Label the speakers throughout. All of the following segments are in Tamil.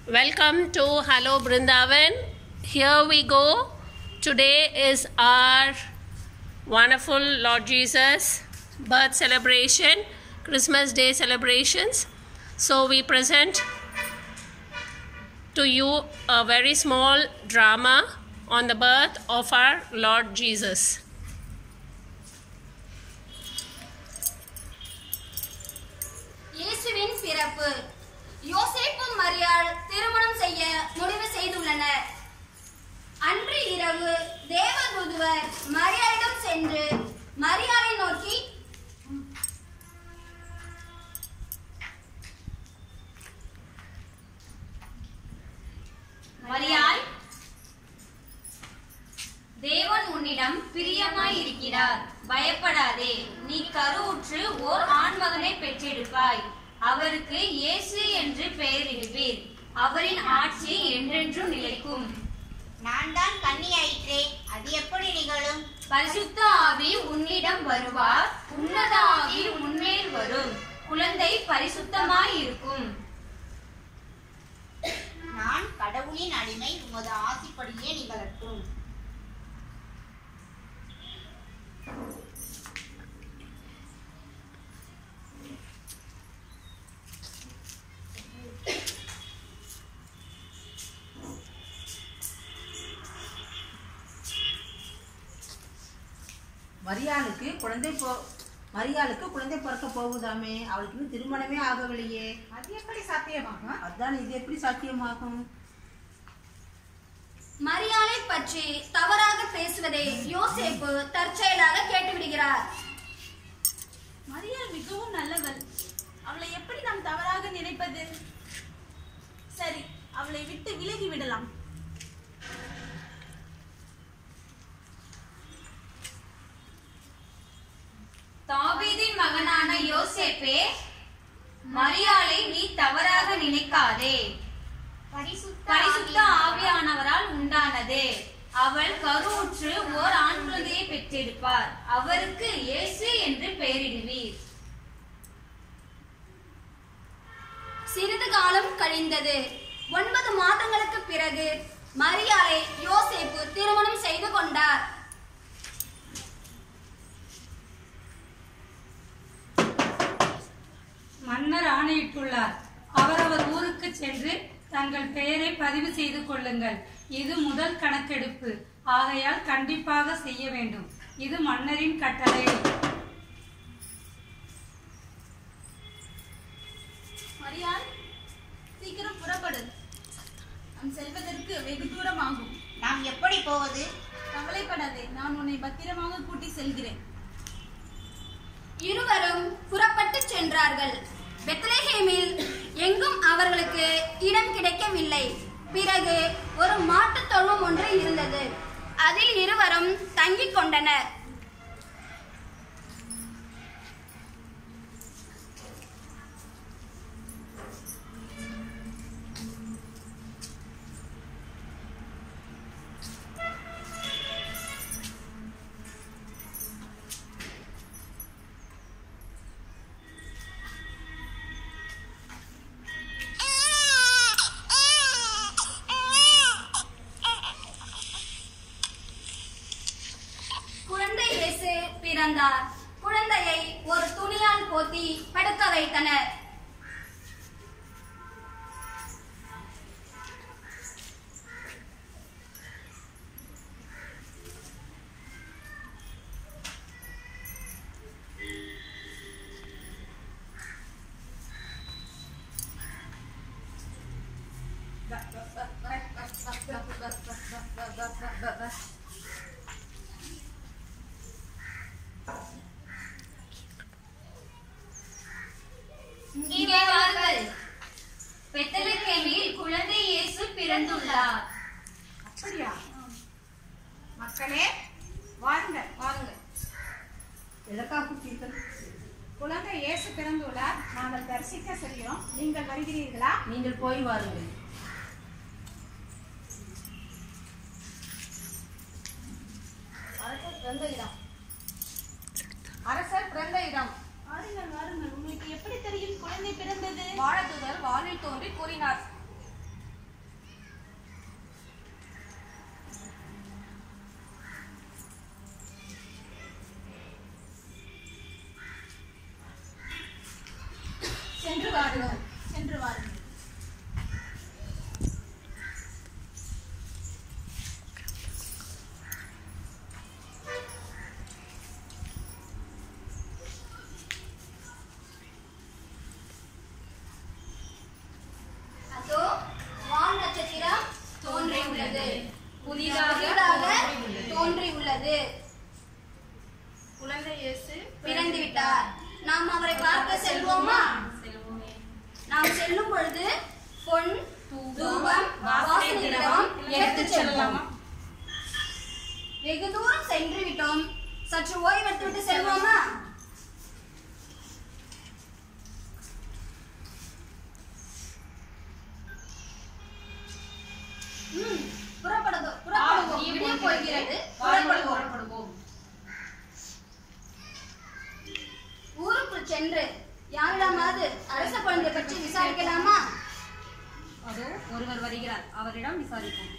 Speaker 1: Welcome to Hello Brindavan. Here we go. Today is our wonderful Lord Jesus birth celebration, Christmas Day celebrations. So we present to you a very small drama on the birth of our Lord Jesus.
Speaker 2: இயேசுவின் பிறப்பு யோசேப்பும் மரியாள் திருமணம் செய்ய முடிவு செய்துள்ளனர் அன்று இரவு தேவதூதுவர் மரியாளிடம் சென்று மரியாளை நோக்கி மரியாள் தேவன் உன்னிடம் பிரியமாய் இருக்கிறார் பயப்படாதே நீ கருவுற்று ஓர் ஆண்மகனை பெற்றெடுப்பாய் அவருக்கு இயேசு என்று பெயரிடுவீர் அவரின் ஆட்சி என்றென்றும் நிலைக்கும்
Speaker 3: நான் தான் கன்னியாயிற்றே அது எப்படி நிகழும்
Speaker 2: பரிசுத்த ஆவி உன்னிடம் வருவார் உன்னத ஆவி உன்மேல் வரும் குழந்தை பரிசுத்தமாய் இருக்கும்
Speaker 3: நான் கடவுளின் அடிமை உமது ஆசிப்படியே நிகழட்டும்
Speaker 4: மரியாளுக்கு குழந்தை போ மரியாளுக்கு குழந்தை பிறக்க போகுதாமே அவளுக்கு இன்னும் திருமணமே ஆகவில்லையே
Speaker 3: அது எப்படி சாத்தியமாகும்
Speaker 4: அதான் இது எப்படி சாத்தியமாகும்
Speaker 2: மரியாளை பற்றி தவறாக பேசுவதை யோசேப்பு தற்செயலாக கேட்டுவிடுகிறார்
Speaker 5: மரியாள் மிகவும் நல்லவள் அவளை எப்படி நாம் தவறாக நினைப்பது சரி அவளை விட்டு விலகி விடலாம்
Speaker 2: தாவீதின் மகனான யோசேப்பே மரியாளை நீ தவறாக நினைக்காதே
Speaker 3: பரிசுத்த
Speaker 2: பரிசுத்த ஆவியானவரால் உண்டானது அவள் கருவுற்று ஓர் ஆண் குழந்தையை பெற்றெடுப்பார் அவருக்கு இயேசு என்று பெயரிடுவீர் சிறிது காலம் கழிந்தது ஒன்பது மாதங்களுக்கு பிறகு மரியாளை யோசேப்பு திருமணம் செய்து கொண்டார்
Speaker 6: மன்னர் ஆணையிட்டுள்ளார் அவரவர் ஊருக்கு சென்று தங்கள் பெயரை பதிவு செய்து கொள்ளுங்கள் இது முதல் கணக்கெடுப்பு ஆகையால் கண்டிப்பாக செய்ய வேண்டும் இது மன்னரின் கட்டளை
Speaker 5: மரியாள் சீக்கிரம் புறப்படு நாம் செல்வதற்கு வெகு தூரம் ஆகும்
Speaker 3: நாம் எப்படி போவது
Speaker 5: கவலைப்படாதே நான் உன்னை பத்திரமாக கூட்டி செல்கிறேன்
Speaker 2: இருவரும் புறப்பட்டு சென்றார்கள் பெத்லஹேமில் எங்கும் அவர்களுக்கு இடம் கிடைக்கவில்லை பிறகு ஒரு மாட்டுத் தொழுவம் ஒன்று இருந்தது அதில் இருவரும் தங்கிக் கொண்டனர் குழந்தை இயேசு பிறந்தார் குழந்தையை ஒரு துணியால் போத்தி படுக்க வைத்தனர் இங்கே வாருங்கள் பெத்தலகேமில் குழந்தை இயேசு பிறந்துள்ளார்
Speaker 3: அப்படியா மக்களே வாருங்க வாருங்க
Speaker 4: எதற்காக கூப்பிட்டீர்கள்
Speaker 3: குழந்தை இயேசு பிறந்துள்ளார் நாங்கள் தரிசிக்க செல்கிறோம் நீங்கள் வருகிறீர்களா
Speaker 4: நீங்கள் போய் வாருங்கள்
Speaker 3: அரசர் பிறந்த இடம் அரசர் பிறந்த இடம்
Speaker 5: வாருங்கள் வாருங்கள் உங்களுக்கு எப்படி தெரியும் குழந்தை பிறந்தது
Speaker 2: வாழதுதல் வானில் தோன்றி கூறினார் பொன் தூபம் வாசனை திரவம் எடுத்துச் செல்லலாம் வெகு தூரம் சென்று விட்டோம் சற்று ஓய்வெடுத்து விட்டு செல்வோமா ம், புறப்படுதோ புறப்படுவோம் விடிய போகிறது புறப்படுவோம் ஊருக்குள் சென்று யாரிடமாவது அரச குழந்தை பற்றி விசாரிக்கலாமா
Speaker 7: அதோ ஒருவர் வருகிறார் அவரிடம் விசாரிப்போம்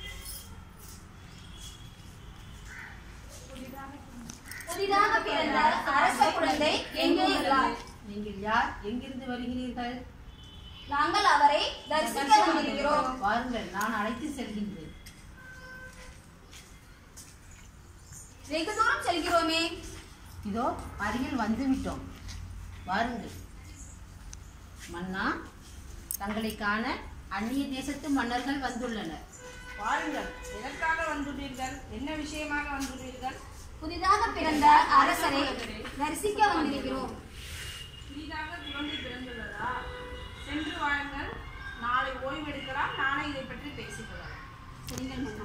Speaker 2: புதிதாக பிறந்த அரச குழந்தை எங்கே உள்ளார்
Speaker 4: நீங்கள் யார் எங்கிருந்து வருகிறீர்கள்
Speaker 2: நாங்கள் அவரை தரிசிக்க வந்திருக்கிறோம்
Speaker 4: வாருங்கள் நான் அழைத்து செல்கின்றேன்
Speaker 2: வெகு தூரம் செல்கிறோமே
Speaker 4: இதோ அருகில் வந்துவிட்டோம் வாருங்கள் மன்னா தங்களை காண அந்நிய தேசத்து மன்னர்கள் வந்துள்ளனர்
Speaker 3: வாருங்கள் எதற்காக வந்துள்ளீர்கள் என்ன விஷயமாக வந்துள்ளீர்கள்
Speaker 2: புதிதாக பிறந்த அரசரை தரிசிக்க வந்திருக்கிறோம்
Speaker 3: புதிதாக குழந்தை பிறந்துள்ளதா சென்று வாருங்கள் நாளை ஓய்வெடுக்கலாம் நாளை இதை பற்றி பேசிக்கலாம்
Speaker 2: சரிங்கள் மன்னா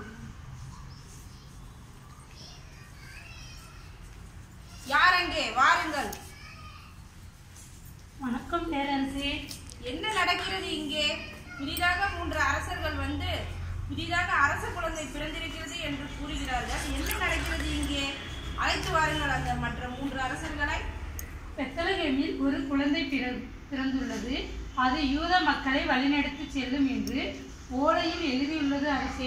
Speaker 3: யார் அங்கே வாருங்கள்
Speaker 6: வணக்கம் பேரரசே
Speaker 3: என்ன நடக்கிறது இங்கே புதிதாக மூன்று அரசர்கள் வந்து புதிதாக அரச குழந்தை பிறந்திருக்கிறது என்று கூறுகிறார்கள் என்ன நடக்கிறது இங்கே அழைத்து வாருங்கள் அந்த மற்ற மூன்று அரசர்களை
Speaker 6: பெத்தலகேமில் ஒரு குழந்தை பிற பிறந்துள்ளது அது யூத மக்களை வழிநடத்தி செல்லும் என்று ஓலையில் எழுதியுள்ளது அரசே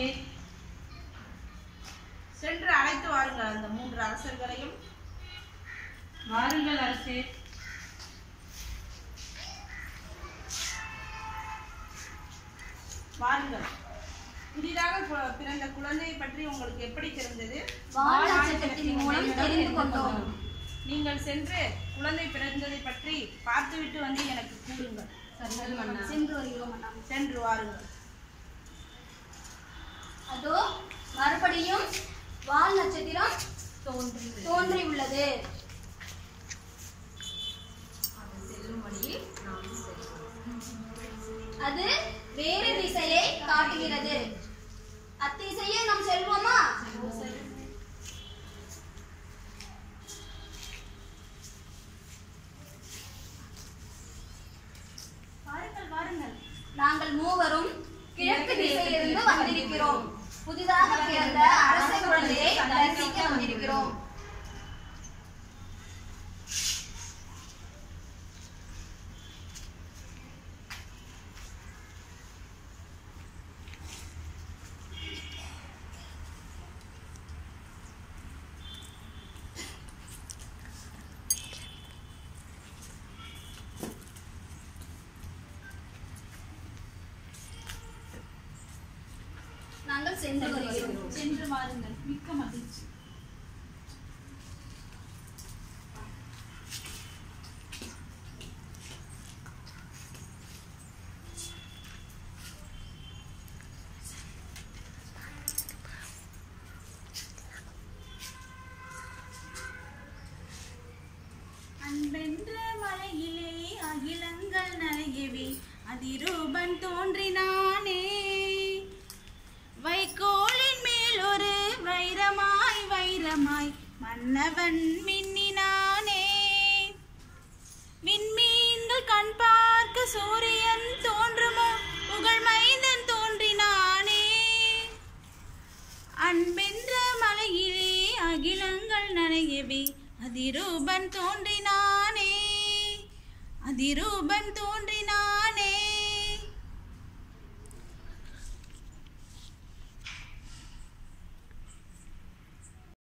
Speaker 3: சென்று அழைத்து வாருங்கள் அந்த மூன்று அரசர்களையும்
Speaker 6: வாருங்கள் அரசே
Speaker 3: வாருங்கள் புதிதாக கு- பிறந்த குழந்தையை பற்றி உங்களுக்கு எப்படி தெரிந்தது
Speaker 2: வால் நட்சத்திரத்தின் மூலம் தெரிந்து கொண்டோம்
Speaker 3: நீங்கள் சென்று குழந்தை பிறந்ததை பற்றி பார்த்துவிட்டு வந்து எனக்கு கூறுங்கள்
Speaker 2: சென்று வருகிறோம் அண்ணா
Speaker 3: சென்று வாருங்கள்
Speaker 2: அதோ மறுபடியும் வால் நட்சத்திரம் தோன்றி உள்ளது அது வேறு திசையை காட்டுகிறது அத்திசையே நாம் செல்வோமா
Speaker 5: வாருங்கள் வாருங்கள்
Speaker 2: நாங்கள் மூவரும் கிழக்கு திசையிலிருந்து வந்திருக்கிறோம் புதிதாக பிறந்த அரச குழந்தையை தரிசிக்க வந்திருக்கிறோம் நாங்கள் சென்று வருகிறோம்
Speaker 5: சென்று வாருங்கள் மிக்க மகிழ்ச்சி அன்பென்ற மலையிலே அகிலங்கள் நனையவே அதிரூபன் தோன்றினானே வைக்கோலின் மேல் ஒரு வைரமாய் வைரமாய் மன்னவன் மின்னினானே விண்மீன்கள் கண் பார்க்க சூரியன் தோன்றுமோ புகழ் மைந்தன் தோன்றினானே அன்பென்ற மலையிலே அகிலங்கள் நனையவே அதிரூபன் தோன்றினானே அதிரூபன் தோன்றினானே